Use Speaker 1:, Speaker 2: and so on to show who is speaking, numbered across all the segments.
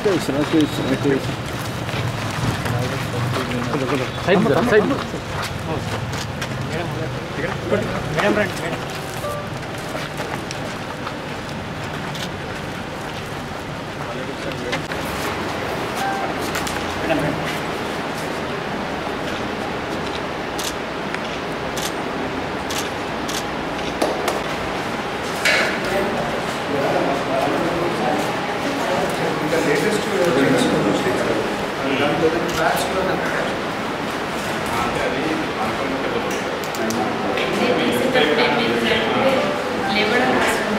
Speaker 1: లేవడం కష్టం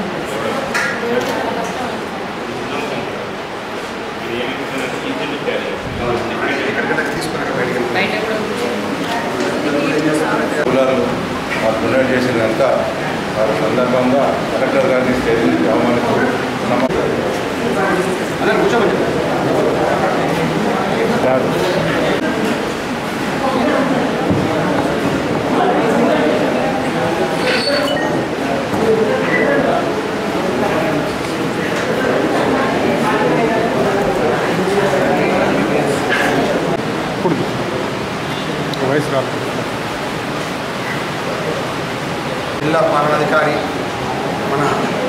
Speaker 1: బయట కూడా
Speaker 2: కులాలు మాకు డొనేట్ చేసిన కనుక వారి సందర్భంగా కలెక్టర్ గారిని స్టేజ్ నుంచి ఆహ్వానిస్తూ
Speaker 3: జిల్లా పాలనాధికారి మన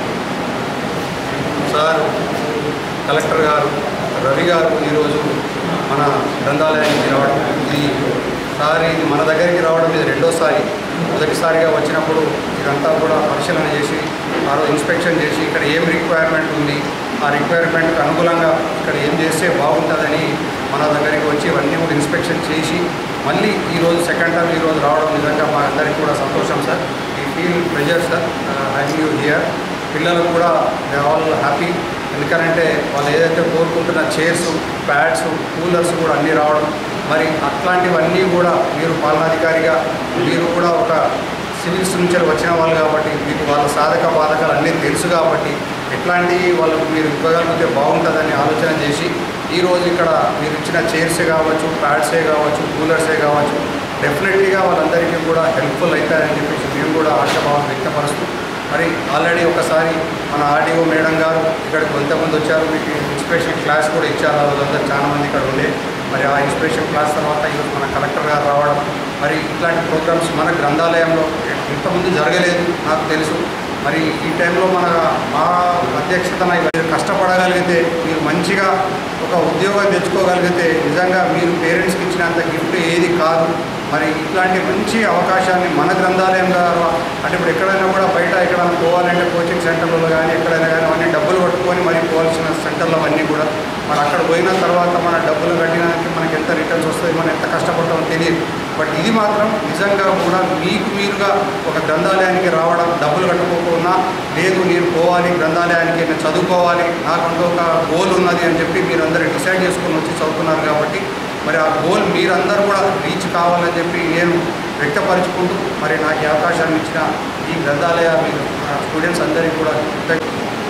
Speaker 3: సార్ కలెక్టర్ గారు రవి గారు ఈరోజు మన గ్రంథాలయానికి రావడం ఇది సారి ఇది మన దగ్గరికి రావడం ఇది రెండోసారి మొదటిసారిగా వచ్చినప్పుడు ఇదంతా కూడా పరిశీలన చేసి ఆ రోజు ఇన్స్పెక్షన్ చేసి ఇక్కడ ఏం రిక్వైర్మెంట్ ఉంది ఆ రిక్వైర్మెంట్కి అనుగుణంగా ఇక్కడ ఏం చేస్తే బాగుంటుందని మన దగ్గరికి వచ్చి ఇవన్నీ కూడా ఇన్స్పెక్షన్ చేసి మళ్ళీ ఈరోజు సెకండ్ టైం ఈరోజు రావడం నిజంగా మా అందరికీ కూడా సంతోషం సార్ ఈ feel pleasure sir having you here పిల్లలు కూడా దే ఆల్ హ్యాపీ ఎందుకంటే వాళ్ళు ఏదైతే కోరుకుంటున్న చైర్స్ ప్యాడ్స్ కూలర్స్ కూడా అన్నీ రావడం మరి అట్లాంటివన్నీ కూడా మీరు పాలనాధికారిగా మీరు కూడా ఒక సివిల్స్ నుంచి వచ్చిన వాళ్ళు కాబట్టి మీకు వాళ్ళ సాధక బాధకాలు అన్నీ తెలుసు కాబట్టి ఎట్లాంటివి వాళ్ళకు మీరు ఇవ్వగలిగితే బాగుంటుందని ఆలోచన చేసి ఈరోజు ఇక్కడ మీరు ఇచ్చిన చైర్సే కావచ్చు ప్యాడ్సే కావచ్చు కూలర్సే కావచ్చు డెఫినెట్లీగా వాళ్ళందరికీ కూడా హెల్ప్ఫుల్ అవుతారని చెప్పేసి మేము కూడా ఆశాభావం వ్యక్తపరుస్తూ మరి ఆల్రెడీ ఒకసారి మన ఆర్డీఓ మేడం గారు ఇక్కడికి కొంతమంది వచ్చారు మీకు ఇన్స్పిరేషన్ క్లాస్ కూడా ఇచ్చారు ఆ రోజంతా చాలా మంది ఇక్కడ ఉండే మరి ఆ ఇన్స్పిరేషన్ క్లాస్ తర్వాత ఈరోజు మన కలెక్టర్ గారు రావడం మరి ఇట్లాంటి ప్రోగ్రామ్స్ మన గ్రంథాలయంలో ఇంతకుముందు జరగలేదు నాకు తెలుసు మరి ఈ టైంలో మన మా అధ్యక్షతన మీరు కష్టపడగలిగితే మీరు మంచిగా ఒక ఉద్యోగం తెచ్చుకోగలిగితే నిజంగా మీరు పేరెంట్స్కి ఇచ్చినంత గిఫ్ట్ ఏది కాదు మరి ఇట్లాంటి మంచి అవకాశాన్ని మన గ్రంథాలయం ద్వారా అంటే ఇప్పుడు ఎక్కడైనా కూడా బయట ఎక్కడైనా పోవాలంటే కోచింగ్ సెంటర్లలో కానీ ఎక్కడైనా కానీ అవన్నీ డబ్బులు పట్టుకొని మరి పోవాల్సిన సెంటర్లు అవన్నీ కూడా మరి అక్కడ పోయిన తర్వాత మన డబ్బులు కట్టినానికి మనకి ఎంత రిటర్న్స్ వస్తుంది మనం ఎంత కష్టపడతామో తెలియదు బట్ ఇది మాత్రం నిజంగా కూడా మీకు మీరుగా ఒక గ్రంథాలయానికి రావడం డబ్బులు కట్టుకోకుండా లేదు నేను పోవాలి గ్రంథాలయానికి నేను చదువుకోవాలి నాకంటూ ఒక గోల్ ఉన్నది అని చెప్పి మీరు అందరూ డిసైడ్ చేసుకొని వచ్చి చదువుతున్నారు కాబట్టి మరి ఆ గోల్ మీరందరూ కూడా రీచ్ కావాలని చెప్పి నేను వ్యక్తపరుచుకుంటూ మరి నాకు ఈ అవకాశాన్ని ఇచ్చిన ఈ గ్రంథాలయ మీరు స్టూడెంట్స్ అందరికీ కూడా కృతజ్ఞ-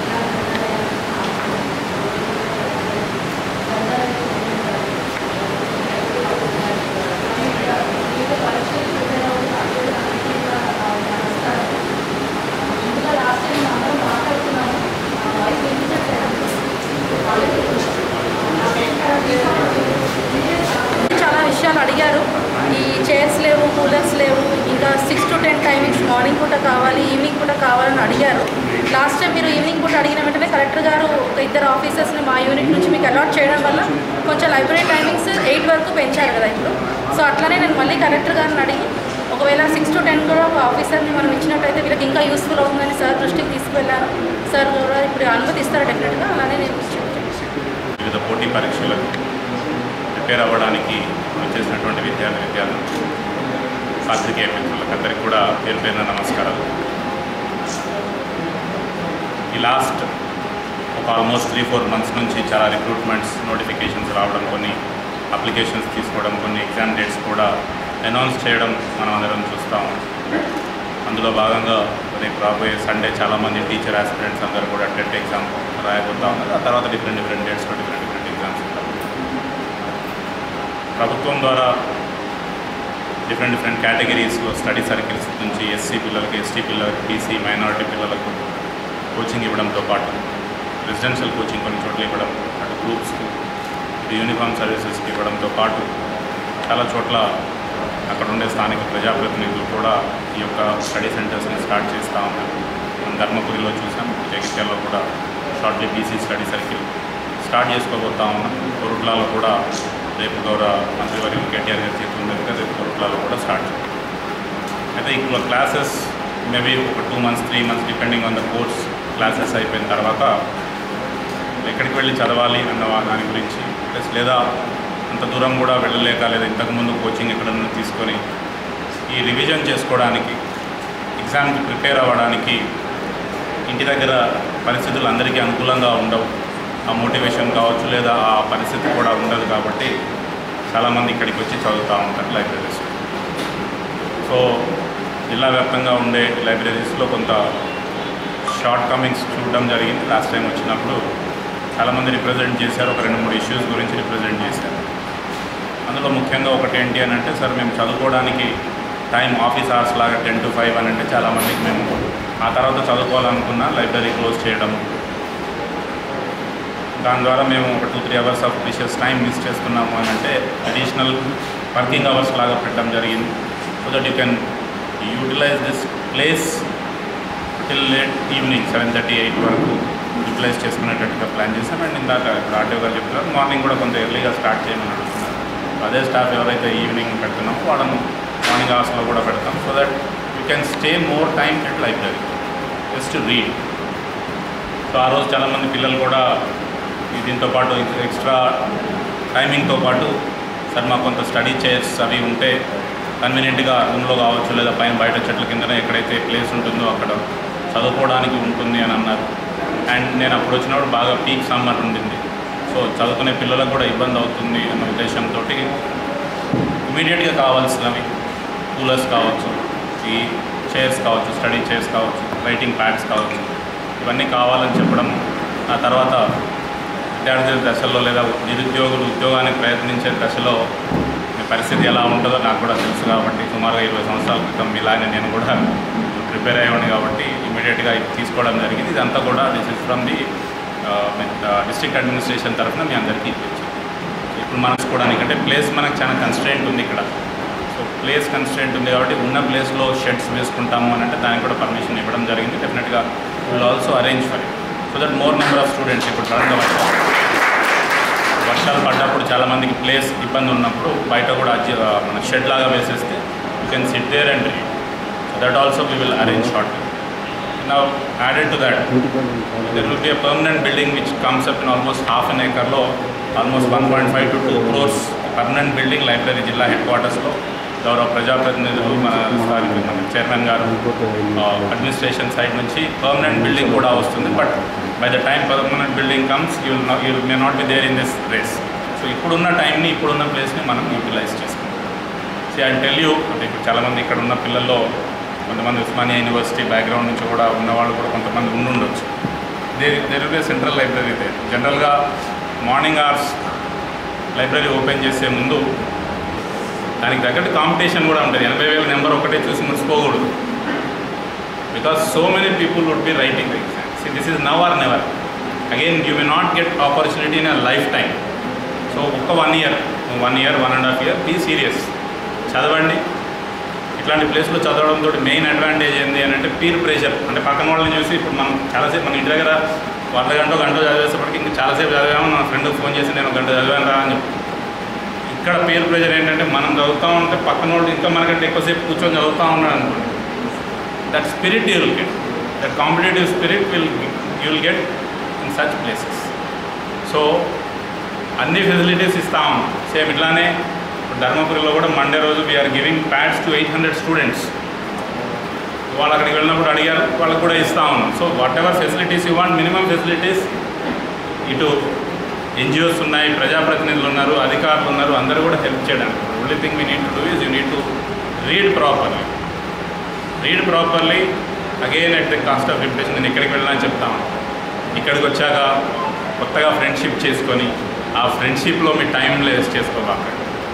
Speaker 1: చాలా విషయాలు అడిగారు ఈ చైర్స్ లేవు కూలర్స్ లేవు ఇంకా six to ten timings morning పూట కావాలి ఈవినింగ్ పూట కావాలని అడిగారు లాస్ట్ టైం మీరు ఈవినింగ్ పూట అడిగిన వెంటనే కలెక్టర్ గారు ఒక ఇద్దరు ఆఫీసర్స్ని మా యూనిట్ నుంచి మీకు అలాట్ చేయడం వల్ల కొంచెం లైబ్రరీ టైమింగ్స్ ఎయిట్ వరకు పెంచారు కదా ఇప్పుడు సో అట్లనే నేను మళ్ళీ కలెక్టర్ గారిని అడిగి ఒకవేళ సిక్స్ టు టెన్ కూడా ఒక ఆఫీసర్ని మనం ఇచ్చినట్టయితే వీళ్ళకి ఇంకా యూస్ఫుల్ అవుతుందని సార్ దృష్టికి తీసుకువెళ్ళాను సార్ కూడా ఇప్పుడు అనుమతిస్తారు డెఫినెట్గా అలానే నేను
Speaker 4: వివిధ పోటీ పరీక్షలకు ప్రిపేర్ అవ్వడానికి వచ్చేసినటువంటి విద్యార్థి విద్యార్థులు పాత్రికేయ మిత్రులకు అందరికీ కూడా పేరు పేరున నమస్కారాలు ఈ లాస్ట్ ఒక ఆల్మోస్ట్ త్రీ ఫోర్ మంత్స్ నుంచి చాలా రిక్రూట్మెంట్స్ నోటిఫికేషన్స్ రావడం కొన్ని అప్లికేషన్స్ తీసుకోవడం కొన్ని ఎగ్జామ్ డేట్స్ కూడా అనౌన్స్ చేయడం మనం అందరం చూస్తాం అందులో భాగంగా రేపు రాబోయే సండే చాలామంది టీచర్ ఆస్పిరెంట్స్ అందరూ కూడా టెట్ ఎగ్జామ్ రాయబోతా ఉన్నారు ఆ తర్వాత డిఫరెంట్ డిఫరెంట్ డేట్స్లో డిఫరెంట్ డిఫరెంట్ ఎగ్జామ్స్ ఉంటాయి ప్రభుత్వం ద్వారా డిఫరెంట్ డిఫరెంట్ కేటగిరీస్లో స్టడీ సర్కిల్స్ నుంచి ఎస్సీ పిల్లలకి ఎస్టీ పిల్లలకి బీసీ మైనారిటీ పిల్లలకు కోచింగ్ ఇవ్వడంతో పాటు రెసిడెన్షియల్ కోచింగ్ కొన్ని చోట్ల ఇవ్వడం అటు గ్రూప్స్కి యూనిఫామ్ సర్వీసెస్కి ఇవ్వడంతో పాటు చాలా చోట్ల అక్కడ ఉండే స్థానిక ప్రజాప్రతినిధులు కూడా ఈ యొక్క స్టడీ సెంటర్స్ని స్టార్ట్ చేస్తూ ఉన్నారు మనం ధర్మపురిలో చూసాం జగిత్యాలలో కూడా shortly BC study circle start చేసుకోబోతా ఉన్నాం కొరుట్లాలో కూడా రేపు గౌరవ మంత్రివర్యులు కేటీఆర్ గారి చేతుల మీదుగా రేపు కొరుట్లాలో కూడా స్టార్ట్ చేస్తాం అయితే ఇక్కడ క్లాసెస్ మేబీ ఒక two months three months depending on the course classes అయిపోయిన తర్వాత ఎక్కడికి వెళ్ళి చదవాలి అన్న వా- దాని గురించి ప్లస్ లేదా అంత దూరం కూడా వెళ్ళలేక లేదా ఇంతకుముందు కోచింగ్ ఎక్కడన్నా తీసుకొని ఈ రివిజన్ చేసుకోవడానికి ఎగ్జామ్కి ప్రిపేర్ అవ్వడానికి ఇంటి దగ్గర పరిస్థితులు అందరికీ అనుకూలంగా ఉండవు ఆ మోటివేషన్ కావచ్చు లేదా ఆ పరిస్థితి కూడా ఉండదు కాబట్టి చాలామంది ఇక్కడికి వచ్చి చదువుతూ ఉంటారు లైబ్రరీస్ సో జిల్లా వ్యాప్తంగా ఉండే లైబ్రరీస్లో కొంత షార్ట్ కమింగ్స్ చూడడం జరిగింది లాస్ట్ టైం వచ్చినప్పుడు చాలామంది రిప్రజెంట్ చేశారు ఒక రెండు మూడు ఇష్యూస్ గురించి రిప్రజెంట్ చేశారు అందులో ముఖ్యంగా ఒకటి ఏంటి అని అంటే సార్ మేము చదువుకోవడానికి టైం ఆఫీస్ అవర్స్ లాగా టెన్ టు ఫైవ్ అని అంటే చాలామందికి మేము ఆ తర్వాత చదువుకోవాలనుకున్న లైబ్రరీ క్లోజ్ చేయడం దాని ద్వారా మేము ఒక two three hours of precious time miss చేసుకున్నాము అని అంటే అడిషనల్ వర్కింగ్ అవర్స్ లాగా పెట్టడం జరిగింది so that you can utilise this place till late evening seven thirty eight వరకు యూటిలైజ్ చేసుకునేటట్టుగా ప్లాన్ చేశాం అండ్ ఇందాక ఇప్పుడు ఆర్టీఓ గారు చెప్తున్నారు మార్నింగ్ కూడా కొంత ఎర్లీగా స్టార్ట్ చేయమని అడుగుతున్నారు అదే స్టాఫ్ ఎవరైతే ఈవినింగ్ పెడుతున్నామో వాళ్ళను మార్నింగ్ అవర్స్లో కూడా పెడతాం so that you can stay more time at library just read so ఆ రోజు చాలామంది పిల్లలు కూడా ఈ దీంతో పాటు ఎక్స్ట్రా టైమింగ్తో పాటు సార్ మాకు కొంత స్టడీ చైర్స్ అవి ఉంటే కన్వీనియంట్గా రూమ్లో కావచ్చు లేదా పైన బయట చెట్ల కిందనే ఎక్కడైతే ప్లేస్ ఉంటుందో అక్కడ చదువుకోవడానికి ఉంటుంది అని అన్నారు అండ్ నేను అప్పుడు వచ్చినప్పుడు బాగా పీక్ సమ్మర్ ఉండింది సో చదువుకునే పిల్లలకు కూడా ఇబ్బంది అవుతుంది అన్న ఉద్దేశంతో ఇమీడియట్గా కావాల్సినవి కూలర్స్ కావచ్చు ఈ చైర్స్ కావచ్చు స్టడీ చైర్స్ కావచ్చు రైటింగ్ ప్యాడ్స్ కావచ్చు ఇవన్నీ కావాలని చెప్పడం ఆ తర్వాత విద్యార్థుల దశలో లేదా నిరుద్యోగులు ఉద్యోగానికి ప్రయత్నించే దశలో మీ పరిస్థితి ఎలా ఉంటుందో నాకు కూడా తెలుసు కాబట్టి సుమారుగా ఇరవై సంవత్సరాల క్రితం ఇలాగే నేను కూడా ప్రిపేర్ అయ్యేవాడిని కాబట్టి ఇమీడియట్గా ఇది తీసుకోవడం జరిగింది ఇదంతా కూడా this is from the district administration తరఫున మీ అందరికీ ఇప్పించాం ఇప్పుడు మనం తీసుకోవడానికి అంటే ప్లేస్ మనకు చాలా కన్స్ట్రెంట్ ఉంది ఇక్కడ సో ప్లేస్ కన్స్ట్రెంట్ ఉంది కాబట్టి ఉన్న ప్లేస్లో షెడ్స్ వేసుకుంటాము అని అంటే దానికి కూడా పర్మిషన్ ఇవ్వడం జరిగింది డెఫినెట్గా will also arrange for it so that more number of students ఇప్పుడు సడన్గా వర్షాలు వర్షాలు పడ్డప్పుడు చాలామందికి ప్లేస్ ఇబ్బంది ఉన్నప్పుడు బయట కూడా అచ్చి- ఆ, మన షెడ్ లాగా వేసేస్తే you can sit there and read so that also we will arrange short now added to that there will be a permanent building which comes up in almost half an acre లో almost one point five to two crores permanent building library జిల్లా హెడ్ క్వార్టర్స్లో గౌరవ ప్రజాప్రతినిధులు మన స్థానిక మన chairman గారు అడ్మినిస్ట్రేషన్ సైడ్ నుంచి పర్మనెంట్ బిల్డింగ్ కూడా వస్తుంది but by the time permanent building comes you you may not be there in this race so ఇప్పుడున్న టైంని ఇప్పుడున్న ప్లేస్ని మనం యూటిలైజ్ చేసుకుంటాం సి ఐ టెల్ యూ అంటే ఇప్పుడు చాలామంది ఇక్కడ ఉన్న పిల్లల్లో కొంతమంది ఉస్మానియా యూనివర్సిటీ బ్యాక్గ్రౌండ్ నుంచి కూడా ఉన్నవాళ్ళు కూడా కొంతమంది ఉండుండొచ్చు they there be central library they జనరల్గా మార్నింగ్ అవర్స్ లైబ్రరీ ఓపెన్ చేసే ముందు దానికి తగ్గట్టు కాంపిటీషన్ కూడా ఉంటుంది ఎనభై వేల నెంబర్ ఒకటే చూసి మురిసిపోకూడదు because so many people would be writing exams this is now or never again you may not get opportunity in a life time so ఒక్క one year one year one and half year be serious చదవండి ఇట్లాంటి ప్లేస్లో చదవడంతో main advantage ఏంటి అని అంటే peer pressure అంటే పక్కన వాళ్ళని చూసి ఇప్పుడు మనం చాలాసేపు మన ఇంటి దగ్గర వంద గంట గంట చదివేసేప్పటికి ఇంకా చాలాసేపు చదివాము నా ఫ్రెండ్కి ఫోన్ చేసి నేను ఒక గంట చదివాను రా అని చెప్పి ఇక్కడ పీర్ ప్రెషర్ ఏంటంటే మనం చదువుతూ ఉంటే పక్కన వాళ్ళు ఇంకా మనకంటే ఎక్కువసేపు కూర్చొని చదువుతూ ఉన్నాడు అనుకోండి that spirit you will get that competitive spirit will you will get in such places so అన్ని ఫెసిలిటీస్ ఇస్తా ఉన్నాం సేమ్ ఇట్లానే ఇప్పుడు ధర్మపురిలో కూడా మండే రోజు we're giving pads to eight hundred students వాళ్ళు అక్కడికి వెళ్ళినప్పుడు అడిగారు వాళ్ళకి కూడా ఇస్తా ఉన్నాం so whatever facilities you want minimum facilities ఇటు ఎన్జిఓస్ ఉన్నాయి ప్రజాప్రతినిధులు ఉన్నారు అధికారులు ఉన్నారు అందరూ కూడా హెల్ప్ చేయడానికి only thing we need to do is you need to read properly read properly again at the cost of reputation నేను ఎక్కడికి వెళ్ళినా చెప్తాను ఇక్కడికి వచ్చాక కొత్తగా ఫ్రెండ్షిప్ చేసుకొని ఆ ఫ్రెండ్షిప్లో మీ టైం వేస్ట్ చేసుకోబాకండి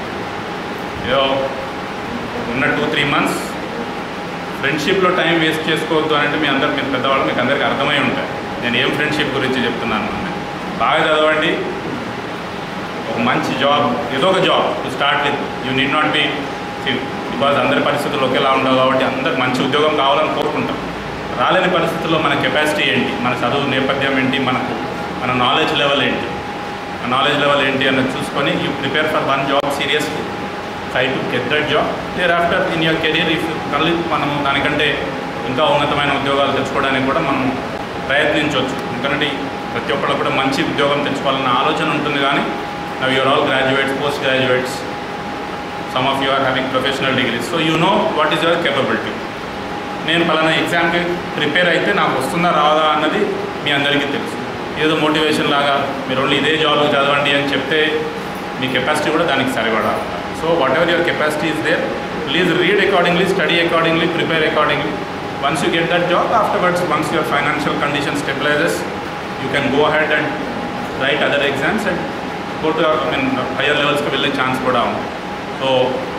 Speaker 4: ఏదో ఉన్న టూ త్రీ మంత్స్ ఫ్రెండ్షిప్లో టైం వేస్ట్ చేసుకోవద్దు అని అంటే మీ అందరు మీరు పెద్దవాళ్ళు మీకు అందరికీ అర్థమై ఉంటాయి నేను ఏం ఫ్రెండ్షిప్ గురించి చెప్తున్నాను అంటే బాగా చదవండి ఒక మంచి జాబ్ ఏదో ఒక job to start with you need not be because అందరి పరిస్థితులు ఒకేలా ఉండవు కాబట్టి అందరికి మంచి ఉద్యోగం కావాలని కోరుకుంటాం రాలేని పరిస్థితుల్లో మన కెపాసిటీ ఏంటి మన చదువు నేపథ్యం ఏంటి మనకు మన నాలెడ్జ్ లెవెల్ ఏంటి ఆ నాలెడ్జ్ లెవెల్ ఏంటి అన్నది చూసుకొని you prepare for one job seriously try to get that job thereafter in your career if కళ్ళు మనము దానికంటే ఇంకా ఉన్నతమైన ఉద్యోగాలు తెచ్చుకోవడానికి కూడా మనం ప్రయత్నించవచ్చు ఎందుకంటే ప్రతి ఒక్కళ్ళు కూడా మంచి ఉద్యోగం తెచ్చుకోవాలన్న ఆలోచన ఉంటుంది కానీ now you're all graduates post graduates some of you are having professional degrees so you know what is your capability నేను పలానా ఎగ్జామ్కి ప్రిపేర్ అయితే నాకు వస్తుందా రాదా అన్నది మీ అందరికీ తెలుసు ఏదో మోటివేషన్ లాగా మీరు ఓన్లీ ఇదే జాబ్ చదవండి అని చెప్తే మీ కెపాసిటీ కూడా దానికి సరిపడాలి so whatever your capacity is there please read accordingly study accordingly prepare accordingly once you get that job afterwards once your financial condition stabilises you can go head and write other exams and go to I mean higher లెవెల్స్కి వెళ్ళే chance కూడా ఉంది so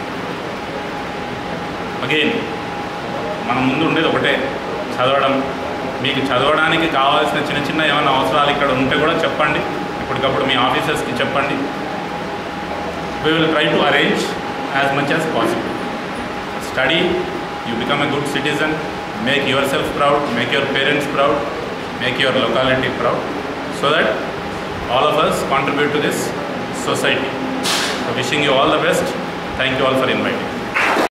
Speaker 4: again మన ముందు ఉండేది ఒకటే చదవడం మీకు చదవడానికి కావాల్సిన చిన్న చిన్న ఏమైనా అవసరాలు ఇక్కడ ఉంటే కూడా చెప్పండి ఇప్పటికప్పుడు మీ ఆఫీసర్స్కి చెప్పండి we will try to arrange as much as possible study you become a good citizen make yourself proud make your parents proud make your locality proud so that all of us contribute to this society wishing you all the best thank you all for inviting